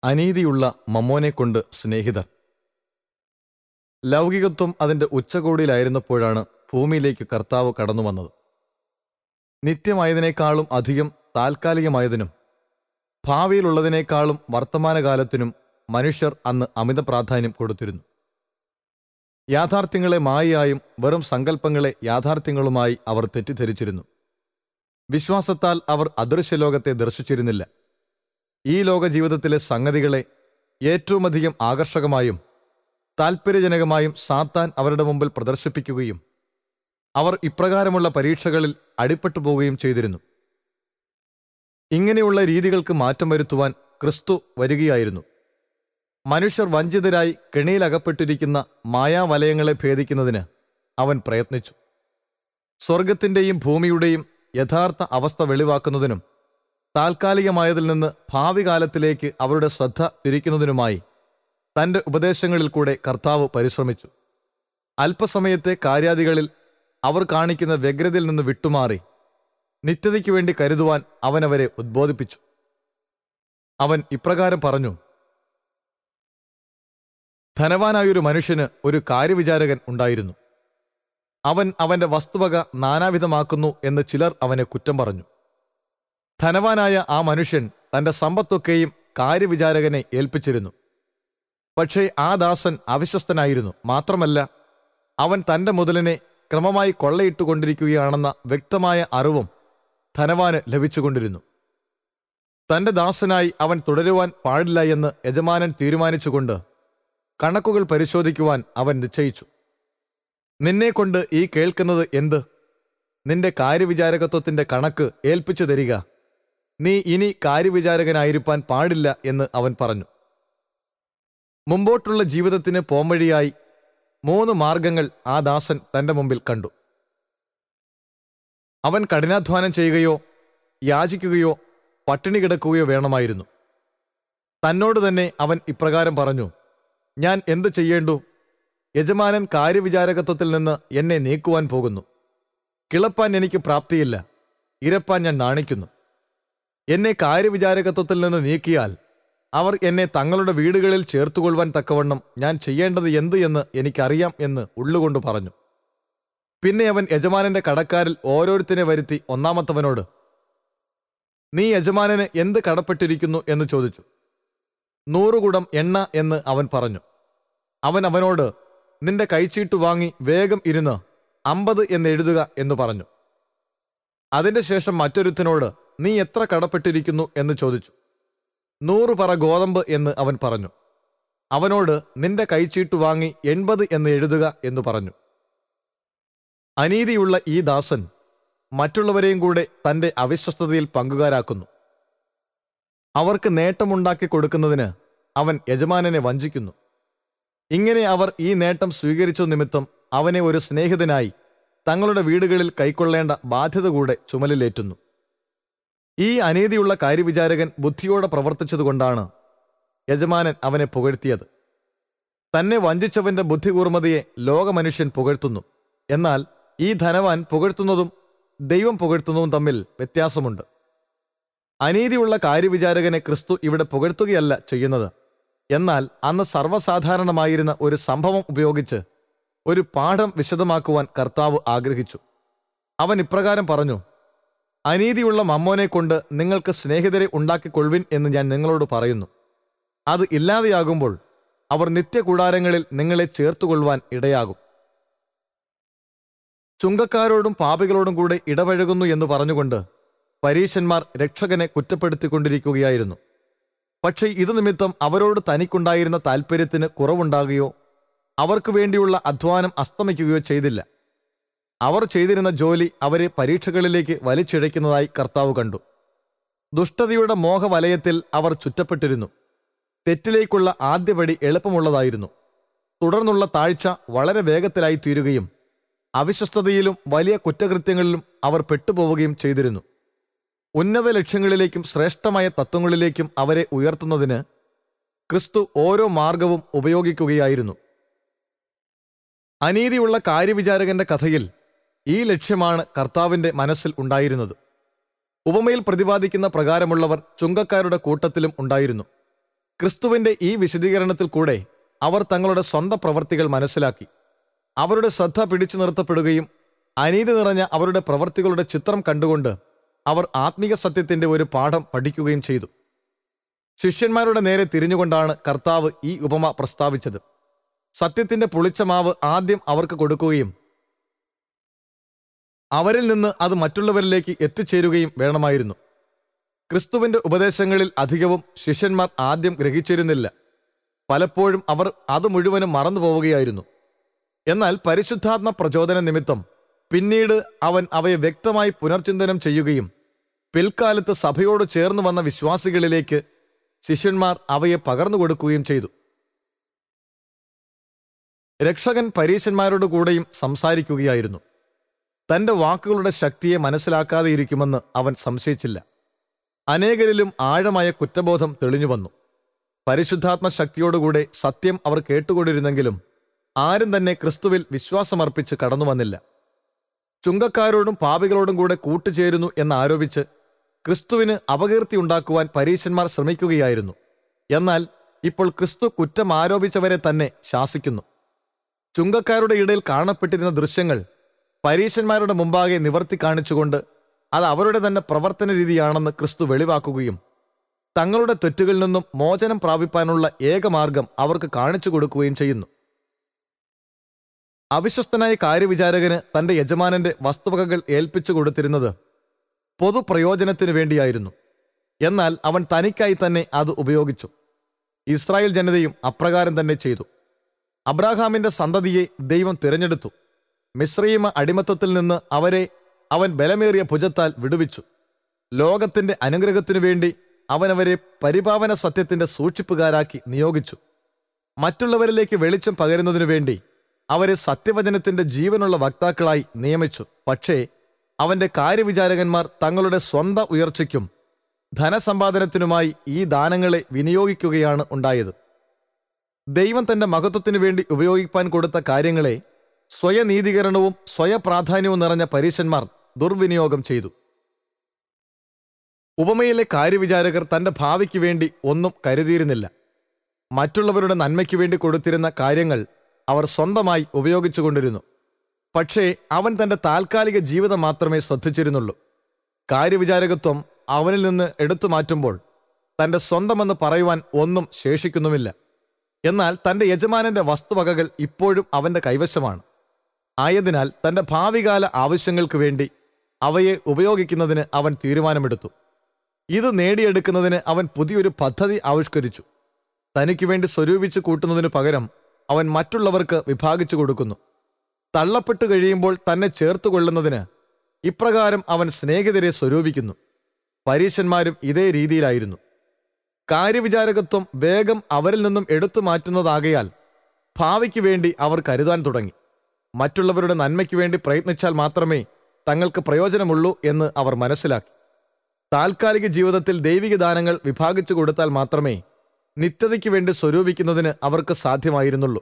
അനീതിയുള്ള മമ്മോനെക്കൊണ്ട് സ്നേഹിതർ ലൗകികത്വം അതിന്റെ ഉച്ചകോടിയിലായിരുന്നപ്പോഴാണ് ഭൂമിയിലേക്ക് കർത്താവ് കടന്നു വന്നത് നിത്യമായതിനേക്കാളും അധികം താൽക്കാലികമായതിനും ഭാവിയിലുള്ളതിനേക്കാളും വർത്തമാനകാലത്തിനും മനുഷ്യർ അന്ന് അമിത പ്രാധാന്യം കൊടുത്തിരുന്നു യാഥാർത്ഥ്യങ്ങളെ മായയായും വെറും സങ്കല്പങ്ങളെ യാഥാർത്ഥ്യങ്ങളുമായി അവർ തെറ്റിദ്ധരിച്ചിരുന്നു വിശ്വാസത്താൽ അവർ അദൃശ്യലോകത്തെ ദർശിച്ചിരുന്നില്ല ഈ ലോക ജീവിതത്തിലെ സംഗതികളെ ഏറ്റവുമധികം ആകർഷകമായും താൽപ്പര്യജനകമായും സാത്താൻ അവരുടെ മുമ്പിൽ പ്രദർശിപ്പിക്കുകയും അവർ ഇപ്രകാരമുള്ള പരീക്ഷകളിൽ അടിപ്പെട്ടു പോവുകയും ചെയ്തിരുന്നു ഇങ്ങനെയുള്ള രീതികൾക്ക് മാറ്റം വരുത്തുവാൻ ക്രിസ്തു വരികയായിരുന്നു മനുഷ്യർ വഞ്ചിതരായി കെണിയിലകപ്പെട്ടിരിക്കുന്ന മായാവലയങ്ങളെ ഭേദിക്കുന്നതിന് അവൻ പ്രയത്നിച്ചു സ്വർഗത്തിന്റെയും ഭൂമിയുടെയും യഥാർത്ഥ അവസ്ഥ വെളിവാക്കുന്നതിനും താൽക്കാലികമായതിൽ നിന്ന് ഭാവി കാലത്തിലേക്ക് അവരുടെ ശ്രദ്ധ തിരിക്കുന്നതിനുമായി തന്റെ ഉപദേശങ്ങളിൽ കൂടെ കർത്താവ് പരിശ്രമിച്ചു അല്പസമയത്തെ കാര്യാദികളിൽ അവർ കാണിക്കുന്ന വ്യഗ്രതയിൽ നിന്ന് വിട്ടുമാറി നിത്യതയ്ക്ക് വേണ്ടി കരുതുവാൻ അവൻ അവരെ ഉദ്ബോധിപ്പിച്ചു അവൻ ഇപ്രകാരം പറഞ്ഞു ധനവാനായൊരു മനുഷ്യന് ഒരു കാര്യവിചാരകൻ ഉണ്ടായിരുന്നു അവൻ അവന്റെ വസ്തുവക നാനാവിധമാക്കുന്നു എന്ന് ചിലർ അവനെ കുറ്റം പറഞ്ഞു ധനവാനായ ആ മനുഷ്യൻ തന്റെ സമ്പത്തൊക്കെയും കാര്യവിചാരകനെ ഏൽപ്പിച്ചിരുന്നു പക്ഷേ ആ ദാസൻ അവിശ്വസ്തനായിരുന്നു മാത്രമല്ല അവൻ തന്റെ മുതലിനെ ക്രമമായി കൊള്ളയിട്ടുകൊണ്ടിരിക്കുകയാണെന്ന വ്യക്തമായ അറിവും ധനവാന് ലഭിച്ചുകൊണ്ടിരുന്നു തന്റെ ദാസനായി അവൻ തുടരുവാൻ പാടില്ല എന്ന് യജമാനൻ തീരുമാനിച്ചുകൊണ്ട് കണക്കുകൾ പരിശോധിക്കുവാൻ അവൻ നിശ്ചയിച്ചു നിന്നെക്കൊണ്ട് ഈ കേൾക്കുന്നത് എന്ത് നിന്റെ കാര്യവിചാരകത്വത്തിന്റെ കണക്ക് ഏൽപ്പിച്ചു തരിക നീ ഇനി കാര്യവിചാരകനായിരിക്കാൻ പാടില്ല എന്ന് അവൻ പറഞ്ഞു മുമ്പോട്ടുള്ള ജീവിതത്തിന് പോംവഴിയായി മൂന്ന് മാർഗങ്ങൾ ആ ദാസൻ തന്റെ മുമ്പിൽ കണ്ടു അവൻ കഠിനാധ്വാനം ചെയ്യുകയോ യാചിക്കുകയോ പട്ടിണി കിടക്കുകയോ വേണമായിരുന്നു തന്നോട് തന്നെ അവൻ ഇപ്രകാരം പറഞ്ഞു ഞാൻ എന്തു ചെയ്യേണ്ടു യജമാനൻ കാര്യവിചാരകത്വത്തിൽ നിന്ന് എന്നെ നീക്കുവാൻ പോകുന്നു കിളപ്പാൻ എനിക്ക് പ്രാപ്തിയില്ല ഇരപ്പാൻ ഞാൻ നാണിക്കുന്നു എന്നെ കാര്യവിചാരകത്വത്തിൽ നിന്ന് നീക്കിയാൽ അവർ എന്നെ തങ്ങളുടെ വീടുകളിൽ ചേർത്തുകൊള്ളുവാൻ തക്കവണ്ണം ഞാൻ ചെയ്യേണ്ടത് എന്ത് എന്ന് എനിക്കറിയാം എന്ന് ഉള്ളുകൊണ്ട് പറഞ്ഞു പിന്നെ അവൻ യജമാനന്റെ കടക്കാരിൽ ഓരോരുത്തരെ വരുത്തി ഒന്നാമത്തവനോട് നീ യജമാനന് എന്ത് കടപ്പെട്ടിരിക്കുന്നു എന്ന് ചോദിച്ചു നൂറുകുടം എണ്ണ എന്ന് അവൻ പറഞ്ഞു അവൻ അവനോട് നിന്റെ കൈച്ചീട്ട് വാങ്ങി വേഗം ഇരുന്ന് അമ്പത് എന്ന് എഴുതുക എന്ന് പറഞ്ഞു അതിന്റെ ശേഷം മറ്റൊരുത്തനോട് നീ എത്ര കടപ്പെട്ടിരിക്കുന്നു എന്ന് ചോദിച്ചു നൂറ് പറ ഗോതമ്പ് എന്ന് അവൻ പറഞ്ഞു അവനോട് നിന്റെ കൈച്ചീട്ട് വാങ്ങി എൺപത് എന്ന് എഴുതുക എന്ന് പറഞ്ഞു അനീതിയുള്ള ഈ ദാസൻ മറ്റുള്ളവരെയും കൂടെ തന്റെ അവിശ്വസ്തതയിൽ പങ്കുകാരാക്കുന്നു അവർക്ക് നേട്ടമുണ്ടാക്കി കൊടുക്കുന്നതിന് അവൻ യജമാനനെ വഞ്ചിക്കുന്നു ഇങ്ങനെ അവർ ഈ നേട്ടം സ്വീകരിച്ച നിമിത്തം അവനെ ഒരു സ്നേഹിതനായി തങ്ങളുടെ വീടുകളിൽ കൈക്കൊള്ളേണ്ട ബാധ്യത കൂടെ ചുമലിലേറ്റുന്നു ഈ അനീതിയുള്ള കാര്യവിചാരകൻ ബുദ്ധിയോടെ പ്രവർത്തിച്ചതുകൊണ്ടാണ് യജമാനൻ അവനെ പുകഴ്ത്തിയത് തന്നെ വഞ്ചിച്ചവന്റെ ബുദ്ധികൂർമ്മതയെ ലോകമനുഷ്യൻ പുകഴ്ത്തുന്നു എന്നാൽ ഈ ധനവാൻ പുകഴ്ത്തുന്നതും ദൈവം പുകഴ്ത്തുന്നതും തമ്മിൽ വ്യത്യാസമുണ്ട് അനീതിയുള്ള കാര്യവിചാരകനെ ക്രിസ്തു ഇവിടെ പുകഴ്ത്തുകയല്ല ചെയ്യുന്നത് എന്നാൽ അന്ന് സർവ്വസാധാരണമായിരുന്ന ഒരു സംഭവം ഉപയോഗിച്ച് ഒരു പാഠം വിശദമാക്കുവാൻ കർത്താവ് ആഗ്രഹിച്ചു അവൻ ഇപ്രകാരം പറഞ്ഞു അനീതിയുള്ള മമ്മോനെ കൊണ്ട് നിങ്ങൾക്ക് സ്നേഹിതരെ ഉണ്ടാക്കിക്കൊള്ളുവിൻ എന്ന് ഞാൻ നിങ്ങളോട് പറയുന്നു അത് ഇല്ലാതെയാകുമ്പോൾ അവർ നിത്യകൂടാരങ്ങളിൽ നിങ്ങളെ ചേർത്തുകൊള്ളുവാൻ ഇടയാകും ചുങ്കക്കാരോടും പാപികളോടും കൂടെ ഇടപഴകുന്നു എന്ന് പറഞ്ഞുകൊണ്ട് പരീശന്മാർ രക്ഷകനെ കുറ്റപ്പെടുത്തിക്കൊണ്ടിരിക്കുകയായിരുന്നു പക്ഷേ ഇത് നിമിത്തം അവരോട് തനിക്കുണ്ടായിരുന്ന താൽപ്പര്യത്തിന് കുറവുണ്ടാകുകയോ അവർക്ക് വേണ്ടിയുള്ള അധ്വാനം അസ്തമിക്കുകയോ ചെയ്തില്ല അവർ ചെയ്തിരുന്ന ജോലി അവരെ പരീക്ഷകളിലേക്ക് വലിച്ചിഴയ്ക്കുന്നതായി കർത്താവ് കണ്ടു ദുഷ്ടതയുടെ മോഹവലയത്തിൽ അവർ ചുറ്റപ്പെട്ടിരുന്നു തെറ്റിലേക്കുള്ള ആദ്യപടി എളുപ്പമുള്ളതായിരുന്നു തുടർന്നുള്ള താഴ്ച വളരെ വേഗത്തിലായി തീരുകയും അവിശ്വസ്തതയിലും വലിയ കുറ്റകൃത്യങ്ങളിലും അവർ പെട്ടുപോവുകയും ചെയ്തിരുന്നു ഉന്നത ലക്ഷ്യങ്ങളിലേക്കും ശ്രേഷ്ഠമായ തത്വങ്ങളിലേക്കും അവരെ ഉയർത്തുന്നതിന് ക്രിസ്തു ഓരോ മാർഗവും ഉപയോഗിക്കുകയായിരുന്നു അനീതിയുള്ള കാര്യവിചാരകന്റെ കഥയിൽ ഈ ലക്ഷ്യമാണ് കർത്താവിന്റെ മനസ്സിൽ ഉണ്ടായിരുന്നത് ഉപമയിൽ പ്രതിപാദിക്കുന്ന പ്രകാരമുള്ളവർ ചുങ്കക്കാരുടെ കൂട്ടത്തിലും ഉണ്ടായിരുന്നു ക്രിസ്തുവിന്റെ ഈ വിശദീകരണത്തിൽ കൂടെ അവർ തങ്ങളുടെ സ്വന്തം പ്രവർത്തികൾ മനസ്സിലാക്കി അവരുടെ ശ്രദ്ധ പിടിച്ചു നിർത്തപ്പെടുകയും അനീതി നിറഞ്ഞ അവരുടെ പ്രവർത്തികളുടെ ചിത്രം കണ്ടുകൊണ്ട് അവർ ആത്മീക സത്യത്തിന്റെ ഒരു പാഠം പഠിക്കുകയും ചെയ്തു ശിഷ്യന്മാരുടെ നേരെ തിരിഞ്ഞുകൊണ്ടാണ് കർത്താവ് ഈ ഉപമ പ്രസ്താവിച്ചത് സത്യത്തിന്റെ പുളിച്ച മാവ് ആദ്യം അവർക്ക് കൊടുക്കുകയും അവരിൽ നിന്ന് അത് മറ്റുള്ളവരിലേക്ക് എത്തിച്ചേരുകയും വേണമായിരുന്നു ക്രിസ്തുവിന്റെ ഉപദേശങ്ങളിൽ അധികവും ശിഷ്യന്മാർ ആദ്യം ഗ്രഹിച്ചിരുന്നില്ല പലപ്പോഴും അവർ അത് മുഴുവനും മറന്നു പോവുകയായിരുന്നു എന്നാൽ പരിശുദ്ധാത്മ പ്രചോദന നിമിത്തം പിന്നീട് അവൻ അവയെ വ്യക്തമായി പുനർചിന്തനം ചെയ്യുകയും പിൽക്കാലത്ത് സഭയോട് ചേർന്ന് വന്ന വിശ്വാസികളിലേക്ക് ശിഷ്യന്മാർ അവയെ പകർന്നു കൊടുക്കുകയും ചെയ്തു രക്ഷകൻ പരീശന്മാരോട് കൂടെയും സംസാരിക്കുകയായിരുന്നു തന്റെ വാക്കുകളുടെ ശക്തിയെ മനസ്സിലാക്കാതെ ഇരിക്കുമെന്ന് അവൻ സംശയിച്ചില്ല അനേകരിലും ആഴമായ കുറ്റബോധം തെളിഞ്ഞു വന്നു പരിശുദ്ധാത്മ ശക്തിയോടുകൂടെ സത്യം അവർ കേട്ടുകൊണ്ടിരുന്നെങ്കിലും ആരും തന്നെ ക്രിസ്തുവിൽ വിശ്വാസമർപ്പിച്ച് കടന്നു വന്നില്ല ചുങ്കക്കാരോടും പാപികളോടും കൂടെ കൂട്ടുചേരുന്നു എന്നാരോപിച്ച് ക്രിസ്തുവിന് അപകീർത്തി ഉണ്ടാക്കുവാൻ പരീശന്മാർ ശ്രമിക്കുകയായിരുന്നു എന്നാൽ ഇപ്പോൾ ക്രിസ്തു കുറ്റം ആരോപിച്ചവരെ തന്നെ ശാസിക്കുന്നു ചുങ്കക്കാരുടെ ഇടയിൽ കാണപ്പെട്ടിരുന്ന ദൃശ്യങ്ങൾ പരീശന്മാരുടെ മുമ്പാകെ നിവർത്തി കാണിച്ചുകൊണ്ട് അത് അവരുടെ തന്നെ പ്രവർത്തന രീതിയാണെന്ന് ക്രിസ്തു വെളിവാക്കുകയും തങ്ങളുടെ തെറ്റുകളിൽ നിന്നും മോചനം പ്രാപിപ്പാനുള്ള ഏകമാർഗം അവർക്ക് കാണിച്ചു കൊടുക്കുകയും ചെയ്യുന്നു അവിശ്വസ്തനായ കാര്യവിചാരകന് തന്റെ യജമാനന്റെ വസ്തുവകകൾ ഏൽപ്പിച്ചു കൊടുത്തിരുന്നത് പൊതുപ്രയോജനത്തിനു വേണ്ടിയായിരുന്നു എന്നാൽ അവൻ തനിക്കായി തന്നെ അത് ഉപയോഗിച്ചു ഇസ്രായേൽ ജനതയും അപ്രകാരം തന്നെ ചെയ്തു അബ്രാഹാമിന്റെ സന്തതിയെ ദൈവം തിരഞ്ഞെടുത്തു മിശ്രീമ അടിമത്തത്തിൽ നിന്ന് അവരെ അവൻ ബലമേറിയ ഭുജത്താൽ വിടുവിച്ചു ലോകത്തിന്റെ അനുഗ്രഹത്തിനു വേണ്ടി അവൻ അവരെ പരിപാവന സത്യത്തിന്റെ സൂക്ഷിപ്പുകാരാക്കി നിയോഗിച്ചു മറ്റുള്ളവരിലേക്ക് വെളിച്ചം പകരുന്നതിനു വേണ്ടി അവരെ സത്യവചനത്തിന്റെ ജീവനുള്ള വക്താക്കളായി നിയമിച്ചു പക്ഷേ അവന്റെ കാര്യവിചാരകന്മാർ തങ്ങളുടെ സ്വന്തം ഉയർച്ചയ്ക്കും ധനസമ്പാദനത്തിനുമായി ഈ ദാനങ്ങളെ വിനിയോഗിക്കുകയാണ് ഉണ്ടായത് ദൈവം തന്റെ മഹത്വത്തിനു വേണ്ടി ഉപയോഗിപ്പാൻ കൊടുത്ത കാര്യങ്ങളെ സ്വയനീതീകരണവും സ്വയപ്രാധാന്യവും നിറഞ്ഞ പരീശന്മാർ ദുർവിനിയോഗം ചെയ്തു ഉപമയിലെ കാര്യവിചാരകർ തന്റെ ഭാവിക്ക് വേണ്ടി ഒന്നും കരുതിയിരുന്നില്ല മറ്റുള്ളവരുടെ നന്മയ്ക്ക് വേണ്ടി കൊടുത്തിരുന്ന കാര്യങ്ങൾ അവർ സ്വന്തമായി ഉപയോഗിച്ചുകൊണ്ടിരുന്നു പക്ഷേ അവൻ തന്റെ താൽക്കാലിക ജീവിതം മാത്രമേ ശ്രദ്ധിച്ചിരുന്നുള്ളൂ കാര്യവിചാരകത്വം അവനിൽ നിന്ന് എടുത്തു മാറ്റുമ്പോൾ തന്റെ സ്വന്തമെന്ന് പറയുവാൻ ഒന്നും ശേഷിക്കുന്നുമില്ല എന്നാൽ തന്റെ യജമാനന്റെ വസ്തുവകകൾ ഇപ്പോഴും അവന്റെ കൈവശമാണ് ആയതിനാൽ തന്റെ ഭാവികാല ആവശ്യങ്ങൾക്ക് വേണ്ടി അവയെ ഉപയോഗിക്കുന്നതിന് അവൻ തീരുമാനമെടുത്തു ഇത് നേടിയെടുക്കുന്നതിന് അവൻ പുതിയൊരു പദ്ധതി ആവിഷ്കരിച്ചു തനിക്ക് വേണ്ടി സ്വരൂപിച്ചു കൂട്ടുന്നതിനു പകരം അവൻ മറ്റുള്ളവർക്ക് വിഭാഗിച്ചു കൊടുക്കുന്നു തള്ളപ്പെട്ടു കഴിയുമ്പോൾ തന്നെ ചേർത്തു കൊള്ളുന്നതിന് ഇപ്രകാരം അവൻ സ്നേഹിതരെ സ്വരൂപിക്കുന്നു പരീശന്മാരും ഇതേ രീതിയിലായിരുന്നു കാര്യവിചാരകത്വം വേഗം അവരിൽ നിന്നും എടുത്തു മാറ്റുന്നതാകയാൽ ഭാവിക്ക് വേണ്ടി അവർ കരുതാൻ തുടങ്ങി മറ്റുള്ളവരുടെ നന്മയ്ക്ക് വേണ്ടി പ്രയത്നിച്ചാൽ മാത്രമേ തങ്ങൾക്ക് പ്രയോജനമുള്ളൂ എന്ന് അവർ മനസ്സിലാക്കി താൽക്കാലിക ജീവിതത്തിൽ ദൈവിക ദാനങ്ങൾ വിഭാഗിച്ചു കൊടുത്താൽ മാത്രമേ നിത്യതയ്ക്ക് വേണ്ടി സ്വരൂപിക്കുന്നതിന് അവർക്ക് സാധ്യമായിരുന്നുള്ളൂ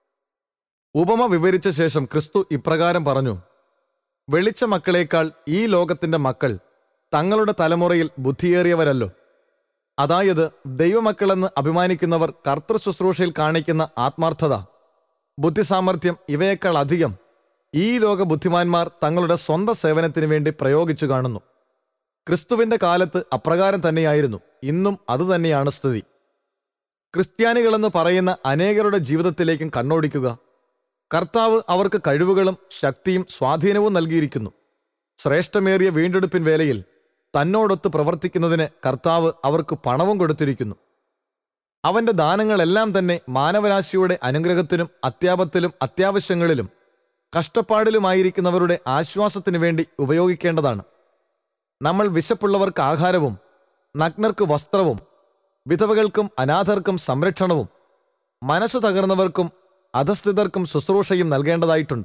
ഉപമ വിവരിച്ച ശേഷം ക്രിസ്തു ഇപ്രകാരം പറഞ്ഞു വെളിച്ച മക്കളേക്കാൾ ഈ ലോകത്തിന്റെ മക്കൾ തങ്ങളുടെ തലമുറയിൽ ബുദ്ധിയേറിയവരല്ലോ അതായത് ദൈവമക്കളെന്ന് അഭിമാനിക്കുന്നവർ കർത്തൃ ശുശ്രൂഷയിൽ കാണിക്കുന്ന ആത്മാർത്ഥത ബുദ്ധിസാമർഥ്യം ഇവയേക്കാൾ അധികം ഈ ലോക ബുദ്ധിമാന്മാർ തങ്ങളുടെ സ്വന്തം സേവനത്തിന് വേണ്ടി പ്രയോഗിച്ചു കാണുന്നു ക്രിസ്തുവിന്റെ കാലത്ത് അപ്രകാരം തന്നെയായിരുന്നു ഇന്നും അതുതന്നെയാണ് സ്ഥിതി ക്രിസ്ത്യാനികളെന്ന് പറയുന്ന അനേകരുടെ ജീവിതത്തിലേക്കും കണ്ണോടിക്കുക കർത്താവ് അവർക്ക് കഴിവുകളും ശക്തിയും സ്വാധീനവും നൽകിയിരിക്കുന്നു ശ്രേഷ്ഠമേറിയ വീണ്ടെടുപ്പിൻ വേലയിൽ തന്നോടൊത്ത് പ്രവർത്തിക്കുന്നതിന് കർത്താവ് അവർക്ക് പണവും കൊടുത്തിരിക്കുന്നു അവന്റെ ദാനങ്ങളെല്ലാം തന്നെ മാനവരാശിയുടെ അനുഗ്രഹത്തിനും അത്യാപത്തിലും അത്യാവശ്യങ്ങളിലും കഷ്ടപ്പാടിലുമായിരിക്കുന്നവരുടെ ആശ്വാസത്തിനു വേണ്ടി ഉപയോഗിക്കേണ്ടതാണ് നമ്മൾ വിശപ്പുള്ളവർക്ക് ആഹാരവും നഗ്നർക്ക് വസ്ത്രവും വിധവകൾക്കും അനാഥർക്കും സംരക്ഷണവും മനസ്സു തകർന്നവർക്കും അധസ്ഥിതർക്കും ശുശ്രൂഷയും നൽകേണ്ടതായിട്ടുണ്ട്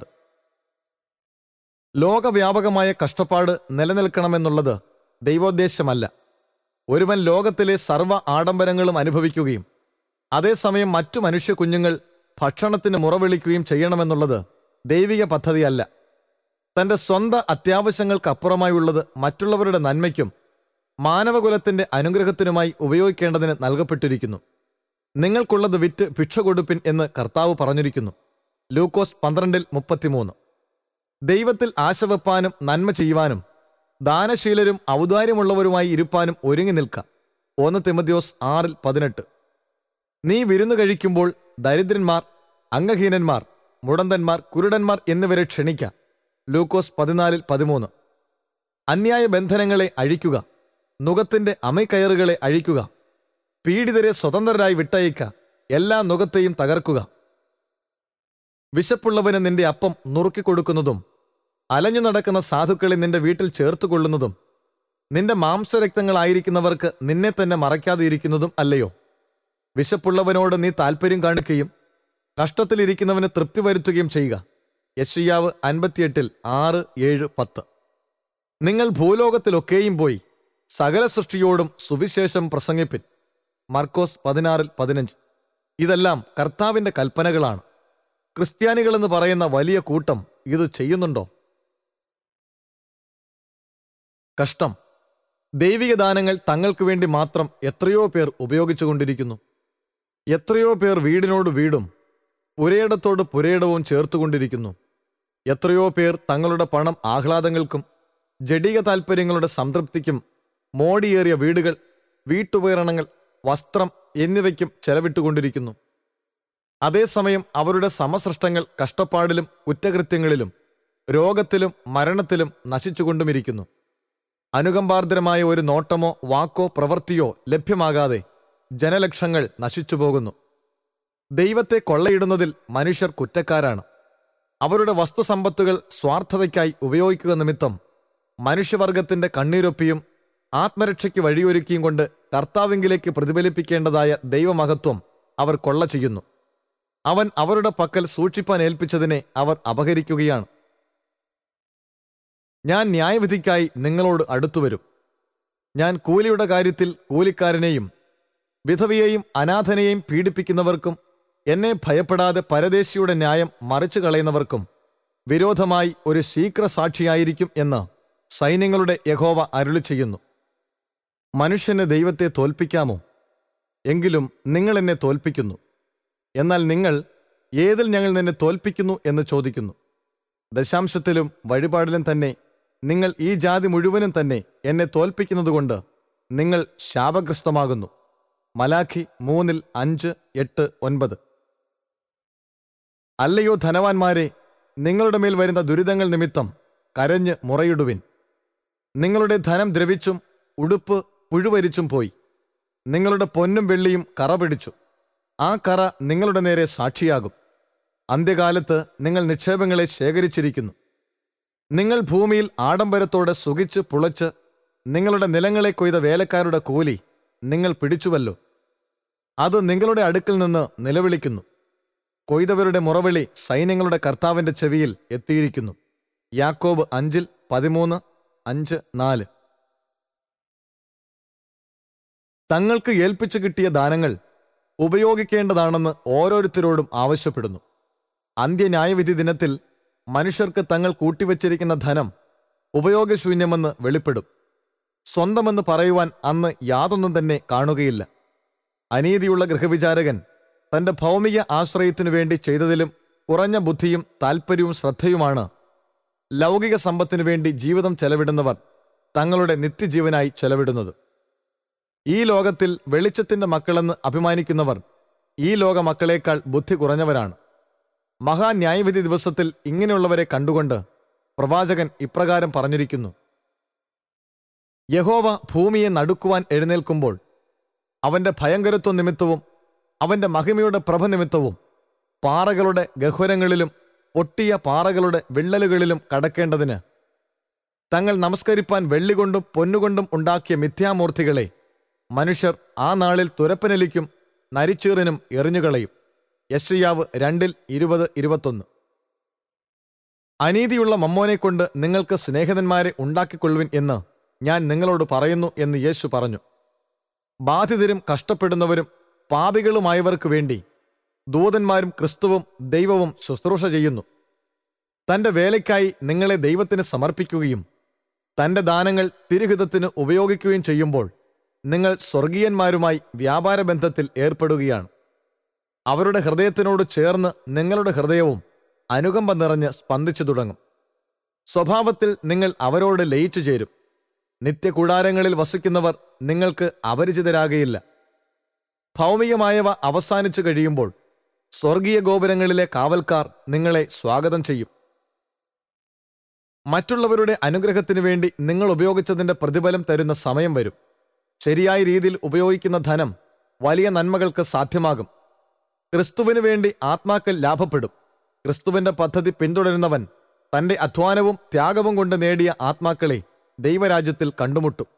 ലോകവ്യാപകമായ കഷ്ടപ്പാട് നിലനിൽക്കണമെന്നുള്ളത് ദൈവോദ്ദേശമല്ല ഒരുവൻ ലോകത്തിലെ സർവ്വ ആഡംബരങ്ങളും അനുഭവിക്കുകയും അതേസമയം മറ്റു മനുഷ്യ കുഞ്ഞുങ്ങൾ ഭക്ഷണത്തിന് മുറവിളിക്കുകയും ചെയ്യണമെന്നുള്ളത് ദൈവിക പദ്ധതിയല്ല തന്റെ സ്വന്തം അത്യാവശ്യങ്ങൾക്കപ്പുറമായുള്ളത് മറ്റുള്ളവരുടെ നന്മയ്ക്കും മാനവകുലത്തിന്റെ അനുഗ്രഹത്തിനുമായി ഉപയോഗിക്കേണ്ടതിന് നൽകപ്പെട്ടിരിക്കുന്നു നിങ്ങൾക്കുള്ളത് വിറ്റ് ഭിക്ഷ കൊടുപ്പിൻ എന്ന് കർത്താവ് പറഞ്ഞിരിക്കുന്നു ലൂക്കോസ് പന്ത്രണ്ടിൽ മുപ്പത്തിമൂന്ന് ദൈവത്തിൽ ആശ വെപ്പാനും നന്മ ചെയ്യുവാനും ദാനശീലരും ഔദാര്യമുള്ളവരുമായി ഇരുപ്പാനും ഒരുങ്ങി നിൽക്കാം ഒന്ന് തിമദ്യോസ് ആറിൽ പതിനെട്ട് നീ വിരുന്നു കഴിക്കുമ്പോൾ ദരിദ്രന്മാർ അംഗഹീനന്മാർ മുടന്തന്മാർ കുരുടന്മാർ എന്നിവരെ ക്ഷണിക്കാം ലൂക്കോസ് പതിനാലിൽ പതിമൂന്ന് അന്യായ ബന്ധനങ്ങളെ അഴിക്കുക നുകത്തിന്റെ അമൈക്കയറുകളെ അഴിക്കുക പീഡിതരെ സ്വതന്ത്രരായി വിട്ടയക്ക എല്ലാ നുകത്തെയും തകർക്കുക വിശപ്പുള്ളവന് നിന്റെ അപ്പം നുറുക്കിക്കൊടുക്കുന്നതും അലഞ്ഞു നടക്കുന്ന സാധുക്കളെ നിന്റെ വീട്ടിൽ ചേർത്തുകൊള്ളുന്നതും നിന്റെ മാംസരക്തങ്ങളായിരിക്കുന്നവർക്ക് നിന്നെ തന്നെ മറയ്ക്കാതെ ഇരിക്കുന്നതും അല്ലയോ വിശപ്പുള്ളവനോട് നീ താല്പര്യം കാണിക്കുകയും കഷ്ടത്തിലിരിക്കുന്നവന് തൃപ്തി വരുത്തുകയും ചെയ്യുക യശയ്യാവ് അൻപത്തിയെട്ടിൽ ആറ് ഏഴ് പത്ത് നിങ്ങൾ ഭൂലോകത്തിലൊക്കെയും പോയി സകല സൃഷ്ടിയോടും സുവിശേഷം പ്രസംഗിപ്പിൻ മർക്കോസ് പതിനാറിൽ പതിനഞ്ച് ഇതെല്ലാം കർത്താവിന്റെ കൽപ്പനകളാണ് ക്രിസ്ത്യാനികളെന്ന് പറയുന്ന വലിയ കൂട്ടം ഇത് ചെയ്യുന്നുണ്ടോ കഷ്ടം ദൈവിക ദാനങ്ങൾ തങ്ങൾക്ക് വേണ്ടി മാത്രം എത്രയോ പേർ ഉപയോഗിച്ചുകൊണ്ടിരിക്കുന്നു എത്രയോ പേർ വീടിനോട് വീടും പുരയിടത്തോട് പുരയിടവും ചേർത്തുകൊണ്ടിരിക്കുന്നു എത്രയോ പേർ തങ്ങളുടെ പണം ആഹ്ലാദങ്ങൾക്കും ജഡിക താൽപ്പര്യങ്ങളുടെ സംതൃപ്തിക്കും മോടിയേറിയ വീടുകൾ വീട്ടുപകരണങ്ങൾ വസ്ത്രം എന്നിവയ്ക്കും ചെലവിട്ടുകൊണ്ടിരിക്കുന്നു അതേസമയം അവരുടെ സമസൃഷ്ടങ്ങൾ കഷ്ടപ്പാടിലും കുറ്റകൃത്യങ്ങളിലും രോഗത്തിലും മരണത്തിലും നശിച്ചുകൊണ്ടുമിരിക്കുന്നു അനുകമ്പാർദ്രമായ ഒരു നോട്ടമോ വാക്കോ പ്രവൃത്തിയോ ലഭ്യമാകാതെ ജനലക്ഷങ്ങൾ നശിച്ചുപോകുന്നു ദൈവത്തെ കൊള്ളയിടുന്നതിൽ മനുഷ്യർ കുറ്റക്കാരാണ് അവരുടെ വസ്തുസമ്പത്തുകൾ സ്വാർത്ഥതയ്ക്കായി ഉപയോഗിക്കുക നിമിത്തം മനുഷ്യവർഗത്തിന്റെ കണ്ണീരൊപ്പിയും ആത്മരക്ഷയ്ക്ക് വഴിയൊരുക്കിയും കൊണ്ട് കർത്താവിങ്കിലേക്ക് പ്രതിഫലിപ്പിക്കേണ്ടതായ ദൈവമഹത്വം അവർ കൊള്ള ചെയ്യുന്നു അവൻ അവരുടെ പക്കൽ സൂക്ഷിപ്പാൻ ഏൽപ്പിച്ചതിനെ അവർ അപഹരിക്കുകയാണ് ഞാൻ ന്യായവിധിക്കായി നിങ്ങളോട് അടുത്തുവരും ഞാൻ കൂലിയുടെ കാര്യത്തിൽ കൂലിക്കാരനെയും വിധവയെയും അനാഥനെയും പീഡിപ്പിക്കുന്നവർക്കും എന്നെ ഭയപ്പെടാതെ പരദേശിയുടെ ന്യായം മറിച്ചു കളയുന്നവർക്കും വിരോധമായി ഒരു ശീഘ്രസാക്ഷിയായിരിക്കും എന്ന് സൈന്യങ്ങളുടെ യഹോവ അരുളി ചെയ്യുന്നു മനുഷ്യന് ദൈവത്തെ തോൽപ്പിക്കാമോ എങ്കിലും നിങ്ങൾ എന്നെ തോൽപ്പിക്കുന്നു എന്നാൽ നിങ്ങൾ ഏതിൽ ഞങ്ങൾ നിന്നെ തോൽപ്പിക്കുന്നു എന്ന് ചോദിക്കുന്നു ദശാംശത്തിലും വഴിപാടിലും തന്നെ നിങ്ങൾ ഈ ജാതി മുഴുവനും തന്നെ എന്നെ തോൽപ്പിക്കുന്നതുകൊണ്ട് നിങ്ങൾ ശാപഗ്രസ്തമാകുന്നു മലാഖി മൂന്നിൽ അഞ്ച് എട്ട് ഒൻപത് അല്ലയോ ധനവാന്മാരെ നിങ്ങളുടെ മേൽ വരുന്ന ദുരിതങ്ങൾ നിമിത്തം കരഞ്ഞ് മുറയിടുവിൻ നിങ്ങളുടെ ധനം ദ്രവിച്ചും ഉടുപ്പ് പുഴുവരിച്ചും പോയി നിങ്ങളുടെ പൊന്നും വെള്ളിയും കറ പിടിച്ചു ആ കറ നിങ്ങളുടെ നേരെ സാക്ഷിയാകും അന്ത്യകാലത്ത് നിങ്ങൾ നിക്ഷേപങ്ങളെ ശേഖരിച്ചിരിക്കുന്നു നിങ്ങൾ ഭൂമിയിൽ ആഡംബരത്തോടെ സുഖിച്ച് പുളച്ച് നിങ്ങളുടെ നിലങ്ങളെ കൊയ്ത വേലക്കാരുടെ കൂലി നിങ്ങൾ പിടിച്ചുവല്ലോ അത് നിങ്ങളുടെ അടുക്കൽ നിന്ന് നിലവിളിക്കുന്നു കൊയ്തവരുടെ മുറവിളി സൈന്യങ്ങളുടെ കർത്താവിന്റെ ചെവിയിൽ എത്തിയിരിക്കുന്നു യാക്കോബ് അഞ്ചിൽ പതിമൂന്ന് അഞ്ച് നാല് തങ്ങൾക്ക് ഏൽപ്പിച്ചു കിട്ടിയ ദാനങ്ങൾ ഉപയോഗിക്കേണ്ടതാണെന്ന് ഓരോരുത്തരോടും ആവശ്യപ്പെടുന്നു അന്ത്യന്യായവിധി ദിനത്തിൽ മനുഷ്യർക്ക് തങ്ങൾ കൂട്ടിവച്ചിരിക്കുന്ന ധനം ഉപയോഗശൂന്യമെന്ന് വെളിപ്പെടും സ്വന്തമെന്ന് പറയുവാൻ അന്ന് യാതൊന്നും തന്നെ കാണുകയില്ല അനീതിയുള്ള ഗൃഹവിചാരകൻ തന്റെ ഭൗമിക ആശ്രയത്തിനു വേണ്ടി ചെയ്തതിലും കുറഞ്ഞ ബുദ്ധിയും താൽപ്പര്യവും ശ്രദ്ധയുമാണ് ലൗകിക സമ്പത്തിനു വേണ്ടി ജീവിതം ചെലവിടുന്നവർ തങ്ങളുടെ നിത്യജീവനായി ചെലവിടുന്നത് ഈ ലോകത്തിൽ വെളിച്ചത്തിന്റെ മക്കളെന്ന് അഭിമാനിക്കുന്നവർ ഈ ലോക മക്കളേക്കാൾ ബുദ്ധി കുറഞ്ഞവരാണ് മഹാന്യായവിധി ദിവസത്തിൽ ഇങ്ങനെയുള്ളവരെ കണ്ടുകൊണ്ട് പ്രവാചകൻ ഇപ്രകാരം പറഞ്ഞിരിക്കുന്നു യഹോവ ഭൂമിയെ നടുക്കുവാൻ എഴുന്നേൽക്കുമ്പോൾ അവന്റെ ഭയങ്കരത്വ നിമിത്തവും അവന്റെ മഹിമയുടെ പ്രഭ നിമിത്തവും പാറകളുടെ ഗഹ്വരങ്ങളിലും പൊട്ടിയ പാറകളുടെ വിള്ളലുകളിലും കടക്കേണ്ടതിന് തങ്ങൾ നമസ്കരിപ്പാൻ വെള്ളികൊണ്ടും പൊന്നുകൊണ്ടും ഉണ്ടാക്കിയ മിഥ്യാമൂർത്തികളെ മനുഷ്യർ ആ നാളിൽ തുരപ്പനലിക്കും നരിച്ചീറിനും എറിഞ്ഞുകളയും യശ്രിയാവ് രണ്ടിൽ ഇരുപത് ഇരുപത്തൊന്ന് അനീതിയുള്ള മമ്മോനെക്കൊണ്ട് നിങ്ങൾക്ക് സ്നേഹിതന്മാരെ ഉണ്ടാക്കിക്കൊള്ളുവിൻ എന്ന് ഞാൻ നിങ്ങളോട് പറയുന്നു എന്ന് യേശു പറഞ്ഞു ബാധിതരും കഷ്ടപ്പെടുന്നവരും പാപികളുമായവർക്ക് വേണ്ടി ദൂതന്മാരും ക്രിസ്തുവും ദൈവവും ശുശ്രൂഷ ചെയ്യുന്നു തന്റെ വേലയ്ക്കായി നിങ്ങളെ ദൈവത്തിന് സമർപ്പിക്കുകയും തന്റെ ദാനങ്ങൾ തിരുഹിതത്തിന് ഉപയോഗിക്കുകയും ചെയ്യുമ്പോൾ നിങ്ങൾ സ്വർഗീയന്മാരുമായി വ്യാപാര ബന്ധത്തിൽ ഏർപ്പെടുകയാണ് അവരുടെ ഹൃദയത്തിനോട് ചേർന്ന് നിങ്ങളുടെ ഹൃദയവും അനുകമ്പ നിറഞ്ഞ് സ്പന്ദിച്ചു തുടങ്ങും സ്വഭാവത്തിൽ നിങ്ങൾ അവരോട് ലയിച്ചു ചേരും നിത്യകൂടാരങ്ങളിൽ വസിക്കുന്നവർ നിങ്ങൾക്ക് അപരിചിതരാകയില്ല ഭൗമികമായവ അവസാനിച്ചു കഴിയുമ്പോൾ സ്വർഗീയ ഗോപുരങ്ങളിലെ കാവൽക്കാർ നിങ്ങളെ സ്വാഗതം ചെയ്യും മറ്റുള്ളവരുടെ അനുഗ്രഹത്തിനു വേണ്ടി നിങ്ങൾ ഉപയോഗിച്ചതിന്റെ പ്രതിഫലം തരുന്ന സമയം വരും ശരിയായ രീതിയിൽ ഉപയോഗിക്കുന്ന ധനം വലിയ നന്മകൾക്ക് സാധ്യമാകും ക്രിസ്തുവിനു വേണ്ടി ആത്മാക്കൾ ലാഭപ്പെടും ക്രിസ്തുവിന്റെ പദ്ധതി പിന്തുടരുന്നവൻ തന്റെ അധ്വാനവും ത്യാഗവും കൊണ്ട് നേടിയ ആത്മാക്കളെ ദൈവരാജ്യത്തിൽ കണ്ടുമുട്ടും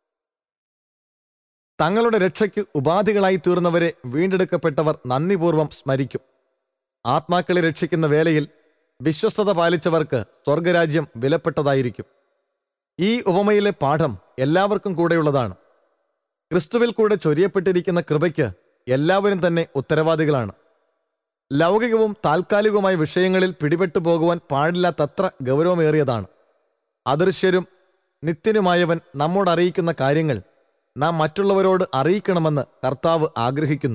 തങ്ങളുടെ രക്ഷയ്ക്ക് ഉപാധികളായി തീർന്നവരെ വീണ്ടെടുക്കപ്പെട്ടവർ നന്ദിപൂർവം സ്മരിക്കും ആത്മാക്കളെ രക്ഷിക്കുന്ന വേലയിൽ വിശ്വസ്തത പാലിച്ചവർക്ക് സ്വർഗരാജ്യം വിലപ്പെട്ടതായിരിക്കും ഈ ഉപമയിലെ പാഠം എല്ലാവർക്കും കൂടെയുള്ളതാണ് ക്രിസ്തുവിൽ കൂടെ ചൊരിയപ്പെട്ടിരിക്കുന്ന കൃപയ്ക്ക് എല്ലാവരും തന്നെ ഉത്തരവാദികളാണ് ലൗകികവും താൽക്കാലികവുമായ വിഷയങ്ങളിൽ പിടിപെട്ടു പോകുവാൻ പാടില്ലാത്തത്ര ഗൗരവമേറിയതാണ് അദൃശ്യരും നിത്യനുമായവൻ നമ്മോട് അറിയിക്കുന്ന കാര്യങ്ങൾ നാം മറ്റുള്ളവരോട് അറിയിക്കണമെന്ന് കർത്താവ് ആഗ്രഹിക്കുന്നു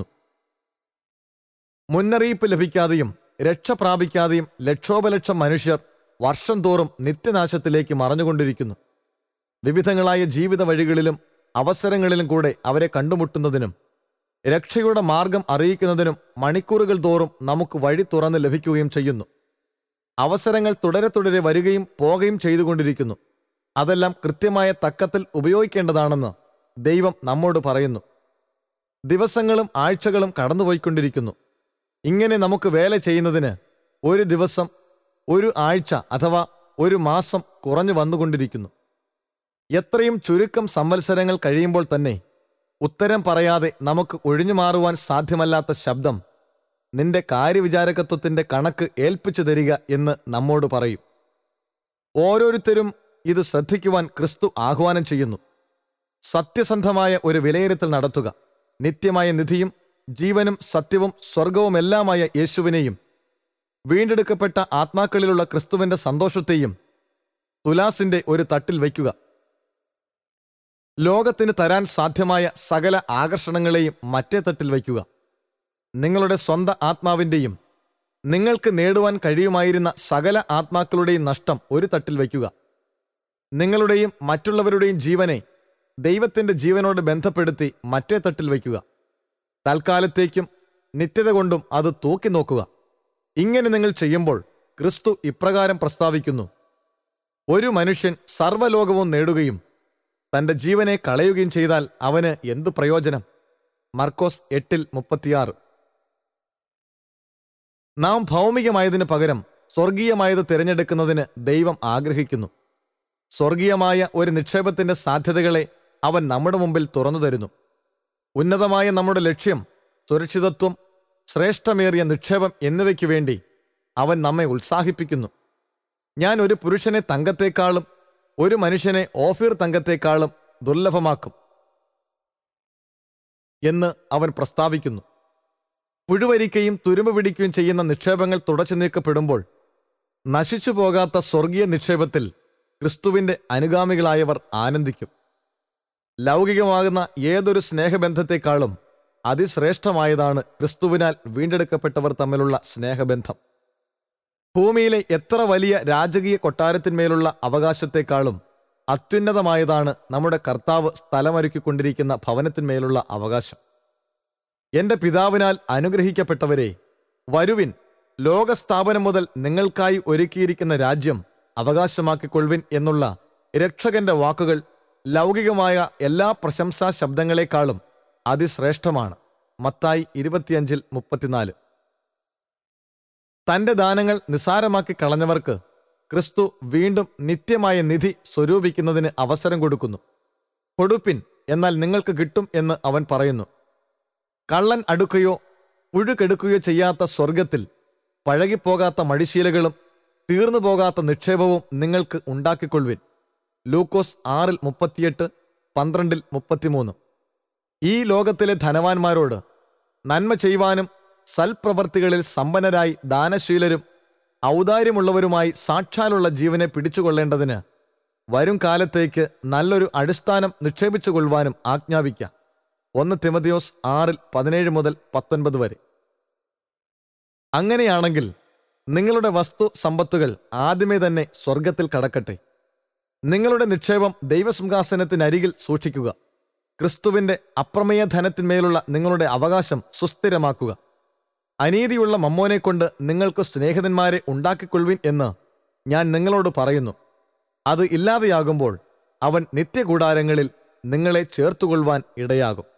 മുന്നറിയിപ്പ് ലഭിക്കാതെയും രക്ഷ പ്രാപിക്കാതെയും ലക്ഷോപലക്ഷം മനുഷ്യർ വർഷം തോറും നിത്യനാശത്തിലേക്ക് മറഞ്ഞുകൊണ്ടിരിക്കുന്നു വിവിധങ്ങളായ ജീവിത വഴികളിലും അവസരങ്ങളിലും കൂടെ അവരെ കണ്ടുമുട്ടുന്നതിനും രക്ഷയുടെ മാർഗം അറിയിക്കുന്നതിനും മണിക്കൂറുകൾ തോറും നമുക്ക് വഴി തുറന്ന് ലഭിക്കുകയും ചെയ്യുന്നു അവസരങ്ങൾ തുടരെ തുടരെ വരികയും പോകുകയും ചെയ്തുകൊണ്ടിരിക്കുന്നു അതെല്ലാം കൃത്യമായ തക്കത്തിൽ ഉപയോഗിക്കേണ്ടതാണെന്ന് ദൈവം നമ്മോട് പറയുന്നു ദിവസങ്ങളും ആഴ്ചകളും കടന്നുപോയിക്കൊണ്ടിരിക്കുന്നു ഇങ്ങനെ നമുക്ക് വേല ചെയ്യുന്നതിന് ഒരു ദിവസം ഒരു ആഴ്ച അഥവാ ഒരു മാസം കുറഞ്ഞു വന്നുകൊണ്ടിരിക്കുന്നു എത്രയും ചുരുക്കം സംവത്സരങ്ങൾ കഴിയുമ്പോൾ തന്നെ ഉത്തരം പറയാതെ നമുക്ക് ഒഴിഞ്ഞു മാറുവാൻ സാധ്യമല്ലാത്ത ശബ്ദം നിന്റെ കാര്യവിചാരകത്വത്തിന്റെ കണക്ക് ഏൽപ്പിച്ചു തരിക എന്ന് നമ്മോട് പറയും ഓരോരുത്തരും ഇത് ശ്രദ്ധിക്കുവാൻ ക്രിസ്തു ആഹ്വാനം ചെയ്യുന്നു സത്യസന്ധമായ ഒരു വിലയിരുത്തൽ നടത്തുക നിത്യമായ നിധിയും ജീവനും സത്യവും സ്വർഗവുമെല്ലാമായ യേശുവിനെയും വീണ്ടെടുക്കപ്പെട്ട ആത്മാക്കളിലുള്ള ക്രിസ്തുവിന്റെ സന്തോഷത്തെയും തുലാസിന്റെ ഒരു തട്ടിൽ വയ്ക്കുക ലോകത്തിന് തരാൻ സാധ്യമായ സകല ആകർഷണങ്ങളെയും മറ്റേ തട്ടിൽ വയ്ക്കുക നിങ്ങളുടെ സ്വന്തം ആത്മാവിൻ്റെയും നിങ്ങൾക്ക് നേടുവാൻ കഴിയുമായിരുന്ന സകല ആത്മാക്കളുടെയും നഷ്ടം ഒരു തട്ടിൽ വയ്ക്കുക നിങ്ങളുടെയും മറ്റുള്ളവരുടെയും ജീവനെ ദൈവത്തിന്റെ ജീവനോട് ബന്ധപ്പെടുത്തി മറ്റേ തട്ടിൽ വയ്ക്കുക തൽക്കാലത്തേക്കും നിത്യത കൊണ്ടും അത് തൂക്കി നോക്കുക ഇങ്ങനെ നിങ്ങൾ ചെയ്യുമ്പോൾ ക്രിസ്തു ഇപ്രകാരം പ്രസ്താവിക്കുന്നു ഒരു മനുഷ്യൻ സർവ്വലോകവും നേടുകയും തന്റെ ജീവനെ കളയുകയും ചെയ്താൽ അവന് എന്തു പ്രയോജനം മർക്കോസ് എട്ടിൽ മുപ്പത്തിയാറ് നാം ഭൗമികമായതിനു പകരം സ്വർഗീയമായത് തിരഞ്ഞെടുക്കുന്നതിന് ദൈവം ആഗ്രഹിക്കുന്നു സ്വർഗീയമായ ഒരു നിക്ഷേപത്തിന്റെ സാധ്യതകളെ അവൻ നമ്മുടെ മുമ്പിൽ തുറന്നു തരുന്നു ഉന്നതമായ നമ്മുടെ ലക്ഷ്യം സുരക്ഷിതത്വം ശ്രേഷ്ഠമേറിയ നിക്ഷേപം എന്നിവയ്ക്ക് വേണ്ടി അവൻ നമ്മെ ഉത്സാഹിപ്പിക്കുന്നു ഞാൻ ഒരു പുരുഷനെ തങ്കത്തെക്കാളും ഒരു മനുഷ്യനെ ഓഫീർ തങ്കത്തെക്കാളും ദുർലഭമാക്കും എന്ന് അവൻ പ്രസ്താവിക്കുന്നു പുഴുവരിക്കുകയും തുരുമ്പ് പിടിക്കുകയും ചെയ്യുന്ന നിക്ഷേപങ്ങൾ തുടച്ചു നീക്കപ്പെടുമ്പോൾ നശിച്ചു പോകാത്ത സ്വർഗീയ നിക്ഷേപത്തിൽ ക്രിസ്തുവിന്റെ അനുഗാമികളായവർ ആനന്ദിക്കും ലൗകികമാകുന്ന ഏതൊരു സ്നേഹബന്ധത്തെക്കാളും അതിശ്രേഷ്ഠമായതാണ് ക്രിസ്തുവിനാൽ വീണ്ടെടുക്കപ്പെട്ടവർ തമ്മിലുള്ള സ്നേഹബന്ധം ഭൂമിയിലെ എത്ര വലിയ രാജകീയ കൊട്ടാരത്തിന്മേലുള്ള അവകാശത്തെക്കാളും അത്യുന്നതമായതാണ് നമ്മുടെ കർത്താവ് സ്ഥലമൊരുക്കിക്കൊണ്ടിരിക്കുന്ന ഭവനത്തിന്മേലുള്ള അവകാശം എന്റെ പിതാവിനാൽ അനുഗ്രഹിക്കപ്പെട്ടവരെ വരുവിൻ ലോകസ്ഥാപനം മുതൽ നിങ്ങൾക്കായി ഒരുക്കിയിരിക്കുന്ന രാജ്യം അവകാശമാക്കിക്കൊള്ളുവിൻ എന്നുള്ള രക്ഷകന്റെ വാക്കുകൾ ലൗകികമായ എല്ലാ പ്രശംസാ ശബ്ദങ്ങളെക്കാളും അതിശ്രേഷ്ഠമാണ് മത്തായി ഇരുപത്തിയഞ്ചിൽ മുപ്പത്തിനാല് തന്റെ ദാനങ്ങൾ നിസാരമാക്കി കളഞ്ഞവർക്ക് ക്രിസ്തു വീണ്ടും നിത്യമായ നിധി സ്വരൂപിക്കുന്നതിന് അവസരം കൊടുക്കുന്നു കൊടുപ്പിൻ എന്നാൽ നിങ്ങൾക്ക് കിട്ടും എന്ന് അവൻ പറയുന്നു കള്ളൻ അടുക്കുകയോ പുഴുകെടുക്കുകയോ ചെയ്യാത്ത സ്വർഗത്തിൽ പഴകിപ്പോകാത്ത മടിശീലകളും തീർന്നു പോകാത്ത നിക്ഷേപവും നിങ്ങൾക്ക് ഉണ്ടാക്കിക്കൊള്ളുവിൻ ലൂക്കോസ് ആറിൽ മുപ്പത്തിയെട്ട് പന്ത്രണ്ടിൽ മുപ്പത്തിമൂന്ന് ഈ ലോകത്തിലെ ധനവാന്മാരോട് നന്മ ചെയ്യുവാനും സൽപ്രവർത്തികളിൽ സമ്പന്നരായി ദാനശീലരും ഔദാര്യമുള്ളവരുമായി സാക്ഷാലുള്ള ജീവനെ പിടിച്ചുകൊള്ളേണ്ടതിന് വരും കാലത്തേക്ക് നല്ലൊരു അടിസ്ഥാനം നിക്ഷേപിച്ചുകൊള്ളുവാനും ആജ്ഞാപിക്കാം ഒന്ന് തിമതിയോസ് ആറിൽ പതിനേഴ് മുതൽ പത്തൊൻപത് വരെ അങ്ങനെയാണെങ്കിൽ നിങ്ങളുടെ വസ്തു സമ്പത്തുകൾ ആദ്യമേ തന്നെ സ്വർഗത്തിൽ കടക്കട്ടെ നിങ്ങളുടെ നിക്ഷേപം ദൈവസിംഹാസനത്തിനരികിൽ സൂക്ഷിക്കുക ക്രിസ്തുവിന്റെ അപ്രമേയ ധനത്തിന്മേലുള്ള നിങ്ങളുടെ അവകാശം സുസ്ഥിരമാക്കുക അനീതിയുള്ള മമ്മോനെക്കൊണ്ട് നിങ്ങൾക്ക് സ്നേഹിതന്മാരെ ഉണ്ടാക്കിക്കൊള്ളുവിൻ എന്ന് ഞാൻ നിങ്ങളോട് പറയുന്നു അത് ഇല്ലാതെയാകുമ്പോൾ അവൻ നിത്യകൂടാരങ്ങളിൽ നിങ്ങളെ ചേർത്തുകൊള്ളുവാൻ ഇടയാകും